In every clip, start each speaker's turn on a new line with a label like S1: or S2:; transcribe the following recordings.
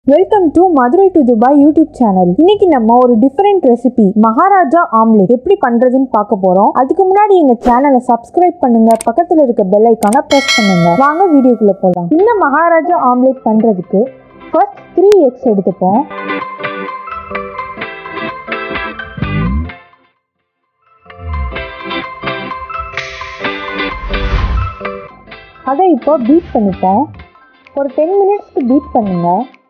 S1: welcome to Madurai to Dubai YouTube channel இன்னைக்கு நம்ம ஒரு டிஃபரெண்ட் ரெசிபி மகாராஜா ஆம்லெட் எப்படி பண்றதுன்னு பார்க்க போறோம் அதுக்கு முன்னாடி எங்க சேனலை சப்ஸ்கிரைப் பண்ணுங்க பக்கத்துல இருக்க பெல் ஐக்கான பிரஸ் பண்ணுங்க வாங்க வீடியோக்குள்ள போலாம் இந்த மகாராஜா ஆம்லெட் பண்றதுக்கு ஃபர்ஸ்ட் த்ரீ எக்ஸ் எடுத்துப்போம் அதை இப்போ பீட் பண்ணிப்போம் ஒரு டென் மினிட்ஸ்க்கு பீட் பண்ணுங்க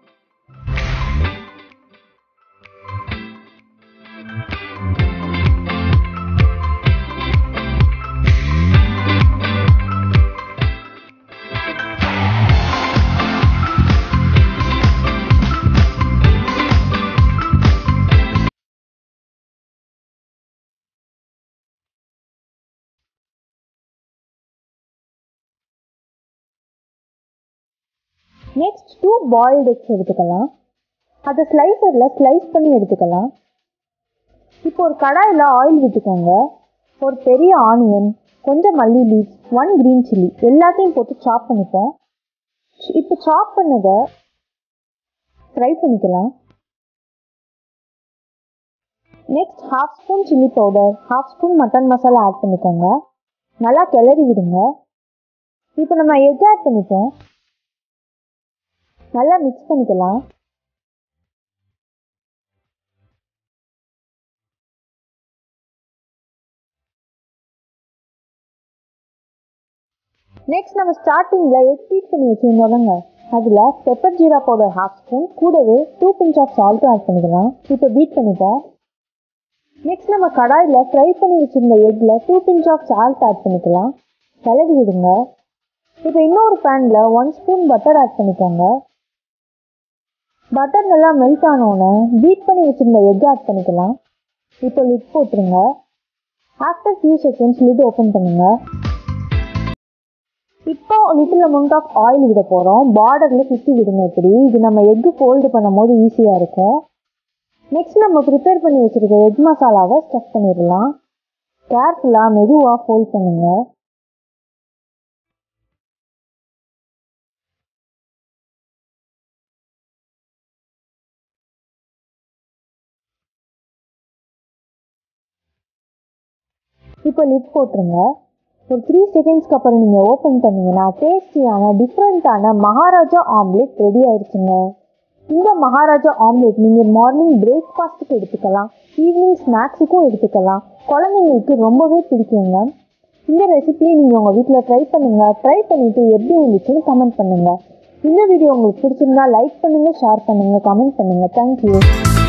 S1: நெக்ஸ்ட் டூ பாயில்டு எக்ஸ் எடுத்துக்கலாம் அதை ஸ்லைசரில் ஸ்லைஸ் பண்ணி எடுத்துக்கலாம் இப்போ ஒரு கடாயில் ஆயில் விட்டுக்கோங்க ஒரு பெரிய ஆனியன் கொஞ்சம் மல்லி லீவ்ஸ் ஒன் க்ரீன் சில்லி எல்லாத்தையும் போட்டு சாப் பண்ணிப்போம் இப்போ சாப் பண்ணதை ஃப்ரை பண்ணிக்கலாம் next half spoon chilli powder half spoon mutton masala add பண்ணிக்கோங்க நல்லா கிளறி விடுங்க இப்போ நம்ம எக் ஆட் பண்ணிப்போம் நல்லா மிக்ஸ் பண்ணிக்கலாம் நெக்ஸ்ட் நம்ம ஸ்டார்டிங்கில் எக் பீட் பண்ணி வச்சுருந்தோம்லங்க அதில் pepper jeera powder half spoon கூடவே டூ பிஞ்ச் ஆஃப் சால்ட்டும் ஆட் பண்ணிக்கலாம் இப்போ பீட் பண்ணிப்போம் நெக்ஸ்ட் நம்ம கடாயில் ஃப்ரை பண்ணி வச்சுருந்த எக்கில் two pinch of salt add பண்ணிக்கலாம் கிளறி விடுங்க இப்போ இன்னொரு பேனில் ஒன் ஸ்பூன் பட்டர் ஆட் பண்ணிக்கோங்க பட்டர் நல்லா மெல்ட் ஆனோடனே பீட் பண்ணி வச்சுருந்த எக் ஆட் பண்ணிக்கலாம் இப்போ லிட் போட்டுருங்க after few seconds lid open பண்ணுங்க இப்போ லிட்டில் அமௌண்ட் ஆஃப் ஆயில் விட போகிறோம் பார்டரில் சுற்றி விடுங்க இப்படி இது நம்ம எக்கு ஃபோல்டு பண்ணும் போது ஈஸியாக இருக்கும் நெக்ஸ்ட் நம்ம ப்ரிப்பேர் பண்ணி வச்சுருக்க எக் மசாலாவை ஸ்டஃப் பண்ணிடலாம் கேர்ஃபுல்லாக மெதுவாக ஃபோல்ட் பண்ணுங்கள் இப்போ லிட் போட்டுருங்க ஒரு த்ரீ செகண்ட்ஸ்க்கு அப்புறம் நீங்கள் ஓப்பன் பண்ணீங்கன்னா டேஸ்டியான டிஃப்ரெண்ட்டான மகாராஜா ஆம்லெட் ரெடி ஆயிடுச்சுங்க இந்த மகாராஜா ஆம்லெட் நீங்கள் மார்னிங் பிரேக்ஃபாஸ்ட்டுக்கு எடுத்துக்கலாம் ஈவினிங் ஸ்நாக்ஸுக்கும் எடுத்துக்கலாம் குழந்தைங்களுக்கு ரொம்பவே பிடிக்குங்க இந்த ரெசிபியை நீங்கள் உங்கள் வீட்டில் ட்ரை பண்ணுங்கள் ட்ரை பண்ணிவிட்டு எப்படி இருந்துச்சுன்னு கமெண்ட் பண்ணுங்கள் இந்த வீடியோ உங்களுக்கு பிடிச்சிருந்தா லைக் பண்ணுங்கள் ஷேர் பண்ணுங்கள் கமெண்ட் பண்ணுங்கள் தேங்க்யூ